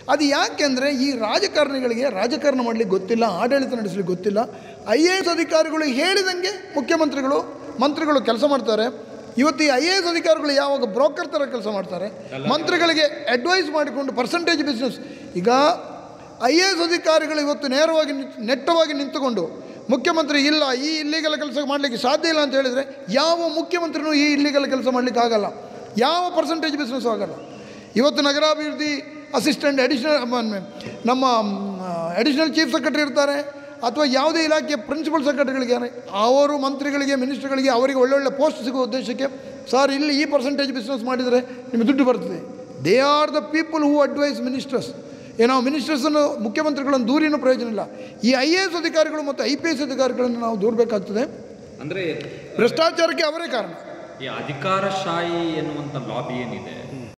ಅದು ಯಾಕೆಂದರೆ ಈ ರಾಜಕಾರಣಿಗಳಿಗೆ ರಾಜಕಾರಣ ಮಾಡಲಿಕ್ಕೆ ಗೊತ್ತಿಲ್ಲ ಆಡಳಿತ ನಡೆಸಲಿಕ್ಕೆ ಗೊತ್ತಿಲ್ಲ ಐ ಎ ಎಸ್ ಅಧಿಕಾರಿಗಳು ಹೇಳಿದಂಗೆ ಮುಖ್ಯಮಂತ್ರಿಗಳು ಮಂತ್ರಿಗಳು ಕೆಲಸ ಮಾಡ್ತಾರೆ ಇವತ್ತು ಈ ಐ ಎ ಎಸ್ ಅಧಿಕಾರಿಗಳು ಯಾವಾಗ ಬ್ರೋಕರ್ ಥರ ಕೆಲಸ ಮಾಡ್ತಾರೆ ಮಂತ್ರಿಗಳಿಗೆ ಅಡ್ವೈಸ್ ಮಾಡಿಕೊಂಡು ಪರ್ಸಂಟೇಜ್ ಬಿಸ್ನೆಸ್ ಈಗ ಐ ಎ ಎಸ್ ಅಧಿಕಾರಿಗಳು ಇವತ್ತು ನೇರವಾಗಿ ನಿಂತ್- ನೆಟ್ಟವಾಗಿ ನಿಂತುಕೊಂಡು ಮುಖ್ಯಮಂತ್ರಿ ಇಲ್ಲ ಈ ಇಲ್ಲಿಗಲ್ ಕೆಲಸ ಮಾಡಲಿಕ್ಕೆ ಸಾಧ್ಯ ಇಲ್ಲ ಅಂತ ಹೇಳಿದರೆ ಯಾವ ಮುಖ್ಯಮಂತ್ರಿನೂ ಈ ಇಲ್ಲಿಗಲ್ ಕೆಲಸ ಮಾಡಲಿಕ್ಕೆ ಆಗಲ್ಲ ಯಾವ ಪರ್ಸಂಟೇಜ್ ಬಿಸ್ನೆಸ್ ಆಗಲ್ಲ ಇವತ್ತು ನಗರಾಭಿವೃದ್ಧಿ ಅಸಿಸ್ಟೆಂಟ್ ಅಡಿಷನಲ್ ನಮ್ಮ ಅಡಿಷನಲ್ ಚೀಫ್ ಸೆಕ್ರೆಟರಿ ಇರ್ತಾರೆ ಅಥವಾ ಯಾವುದೇ ಇಲಾಖೆಯ ಪ್ರಿನ್ಸಿಪಲ್ ಸೆಕ್ರೆಟರಿಗಳಿದ್ದಾರೆ ಅವರು ಮಂತ್ರಿಗಳಿಗೆ ಮಿನಿಸ್ಟ್ರುಗಳಿಗೆ ಅವರಿಗೆ ಒಳ್ಳೊಳ್ಳೆ ಪೋಸ್ಟ್ ಸಿಗುವ ಉದ್ದೇಶಕ್ಕೆ ಸರ್ ಇಲ್ಲಿ ಈ ಪರ್ಸೆಂಟೇಜ್ ಬಿಸ್ನೆಸ್ ಮಾಡಿದರೆ ನಿಮಗೆ ದುಡ್ಡು ಬರ್ತದೆ they are the people who advise ministers ಏನೋ ಮಿನಿಸ್ಟರ್ಸನ್ನು ಮುಖ್ಯಮಂತ್ರಿಗಳನ್ನು ದೂರಿನೂ ಪ್ರಯೋಜನ ಇಲ್ಲ ಈ ಐ ಎ ಎಸ್ ಅಧಿಕಾರಿಗಳು ಮತ್ತು ಐ ಪಿ ಎಸ್ ಅಧಿಕಾರಿಗಳನ್ನು ನಾವು ದೂರಬೇಕಾಗ್ತದೆ ಅಂದರೆ ಭ್ರಷ್ಟಾಚಾರಕ್ಕೆ ಅವರೇ ಕಾರಣ ಈ ಅಧಿಕಾರಶಾಹಿ ಎನ್ನುವಂಥ ಲಾಬಿ ಏನಿದೆ